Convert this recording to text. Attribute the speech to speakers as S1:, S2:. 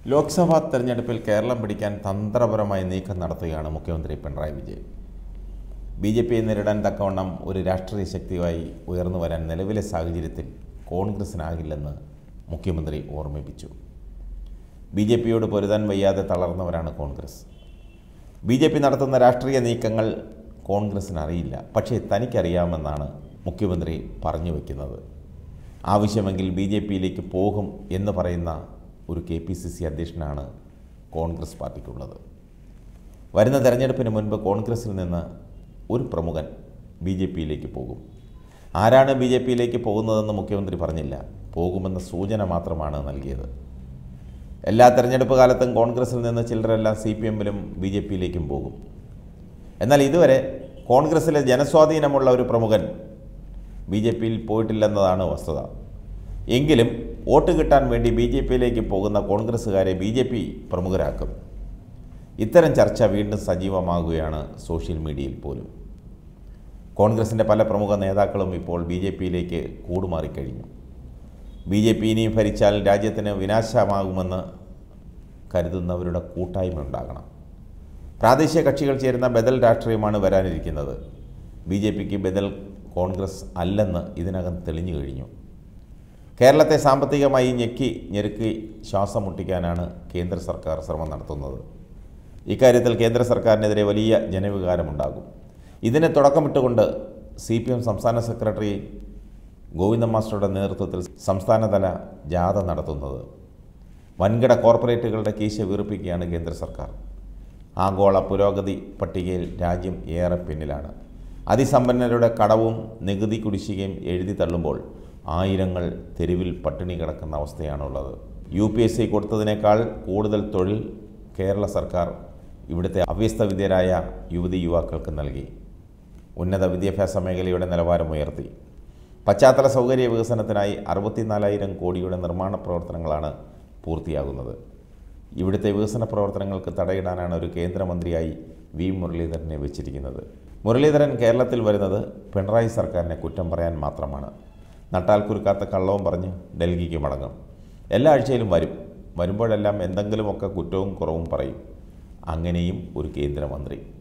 S1: ലോക്സഭാ തെരഞ്ഞെടുപ്പിൽ കേരളം പിടിക്കാൻ തന്ത്രപരമായ നീക്കം നടത്തുകയാണ് മുഖ്യമന്ത്രി പിണറായി വിജയൻ ബി ജെ പിയെ നേരിടാൻ തക്കവണ്ണം ഒരു രാഷ്ട്രീയ ശക്തിയായി ഉയർന്നു വരാൻ നിലവിലെ സാഹചര്യത്തിൽ കോൺഗ്രസിനാകില്ലെന്ന് മുഖ്യമന്ത്രി ഓർമ്മിപ്പിച്ചു ബി ജെ പിയോട് പൊരുതാൻ വയ്യാതെ തളർന്നവരാണ് കോൺഗ്രസ് ബി ജെ പി നടത്തുന്ന രാഷ്ട്രീയ നീക്കങ്ങൾ കോൺഗ്രസിന് അറിയില്ല പക്ഷേ തനിക്കറിയാമെന്നാണ് മുഖ്യമന്ത്രി പറഞ്ഞു വയ്ക്കുന്നത് ആവശ്യമെങ്കിൽ ബി ജെ പിയിലേക്ക് പോകും എന്ന് പറയുന്ന ഒരു കെ പി സി സി അധ്യക്ഷനാണ് കോൺഗ്രസ് പാർട്ടിക്കുള്ളത് വരുന്ന തെരഞ്ഞെടുപ്പിന് മുൻപ് കോൺഗ്രസിൽ നിന്ന് ഒരു പ്രമുഖൻ ബി ജെ പിയിലേക്ക് പോകും ആരാണ് ബി ജെ പിയിലേക്ക് പോകുന്നതെന്ന് മുഖ്യമന്ത്രി പറഞ്ഞില്ല പോകുമെന്ന സൂചന മാത്രമാണ് നൽകിയത് എല്ലാ തെരഞ്ഞെടുപ്പ് കാലത്തും കോൺഗ്രസിൽ നിന്ന് ചിലരെല്ലാം സി പി എമ്മിലും ബി ജെ പിയിലേക്കും പോകും എന്നാൽ ഇതുവരെ കോൺഗ്രസിലെ ജനസ്വാധീനമുള്ള ഒരു പ്രമുഖൻ ബി ജെ പിയിൽ പോയിട്ടില്ലെന്നതാണ് വസ്തുത എങ്കിലും വോട്ട് കിട്ടാൻ വേണ്ടി ബി ജെ പിയിലേക്ക് പോകുന്ന കോൺഗ്രസ്സുകാരെ ബി ജെ പി പ്രമുഖരാക്കും ഇത്തരം ചർച്ച വീണ്ടും സജീവമാകുകയാണ് സോഷ്യൽ മീഡിയയിൽ പോലും കോൺഗ്രസിൻ്റെ പല പ്രമുഖ നേതാക്കളും ഇപ്പോൾ ബി ജെ പിയിലേക്ക് കൂടുമാറിക്കഴിഞ്ഞു ബി ജെ പി ഇനിയും ഭരിച്ചാൽ രാജ്യത്തിന് വിനാശമാകുമെന്ന് കരുതുന്നവരുടെ കൂട്ടായ്മ ഉണ്ടാകണം പ്രാദേശിക കക്ഷികൾ ചേരുന്ന ബദൽ രാഷ്ട്രീയമാണ് വരാനിരിക്കുന്നത് ബി ജെ പിക്ക് ബദൽ കോൺഗ്രസ് അല്ലെന്ന് ഇതിനകം തെളിഞ്ഞു കഴിഞ്ഞു കേരളത്തെ സാമ്പത്തികമായി ഞെക്കി ഞെരുക്കി ശ്വാസം മുട്ടിക്കാനാണ് കേന്ദ്ര സർക്കാർ ശ്രമം നടത്തുന്നത് ഇക്കാര്യത്തിൽ കേന്ദ്ര സർക്കാരിനെതിരെ വലിയ ജനവികാരമുണ്ടാകും ഇതിന് തുടക്കമിട്ടുകൊണ്ട് സി പി എം സംസ്ഥാന സെക്രട്ടറി ഗോവിന്ദ മാസ്റ്ററുടെ നേതൃത്വത്തിൽ സംസ്ഥാനതല ജാഥ നടത്തുന്നത് വൻകിട കോർപ്പറേറ്റുകളുടെ കീശ വീർപ്പിക്കുകയാണ് കേന്ദ്ര സർക്കാർ ആഗോള പുരോഗതി പട്ടികയിൽ രാജ്യം ഏറെ പിന്നിലാണ് അതിസമ്പന്നരുടെ കടവും നികുതി കുടിശ്ശികയും എഴുതി തള്ളുമ്പോൾ ആയിരങ്ങൾ തെരുവിൽ പട്ടിണി കിടക്കുന്ന അവസ്ഥയാണുള്ളത് യു പി എസ് സി കൊടുത്തതിനേക്കാൾ കൂടുതൽ തൊഴിൽ കേരള സർക്കാർ ഇവിടുത്തെ അവ്യസ്തവിദ്യരായ യുവതി യുവാക്കൾക്ക് നൽകി ഉന്നത വിദ്യാഭ്യാസ മേഖലയുടെ നിലവാരം ഉയർത്തി പശ്ചാത്തല സൗകര്യ വികസനത്തിനായി അറുപത്തിനാലായിരം കോടിയുടെ നിർമ്മാണ പ്രവർത്തനങ്ങളാണ് പൂർത്തിയാകുന്നത് ഇവിടുത്തെ വികസന പ്രവർത്തനങ്ങൾക്ക് തടയിടാനാണ് ഒരു കേന്ദ്രമന്ത്രിയായി വി മുരളീധരനെ വെച്ചിരിക്കുന്നത് മുരളീധരൻ കേരളത്തിൽ വരുന്നത് പിണറായി സർക്കാരിനെ കുറ്റം പറയാൻ മാത്രമാണ് നട്ടാൽ കുരുക്കാത്ത കള്ളവും പറഞ്ഞ് ഡൽഹിക്ക് മടങ്ങും എല്ലാ ആഴ്ചയിലും വരും വരുമ്പോഴെല്ലാം എന്തെങ്കിലുമൊക്കെ കുറ്റവും കുറവും പറയും അങ്ങനെയും ഒരു കേന്ദ്രമന്ത്രി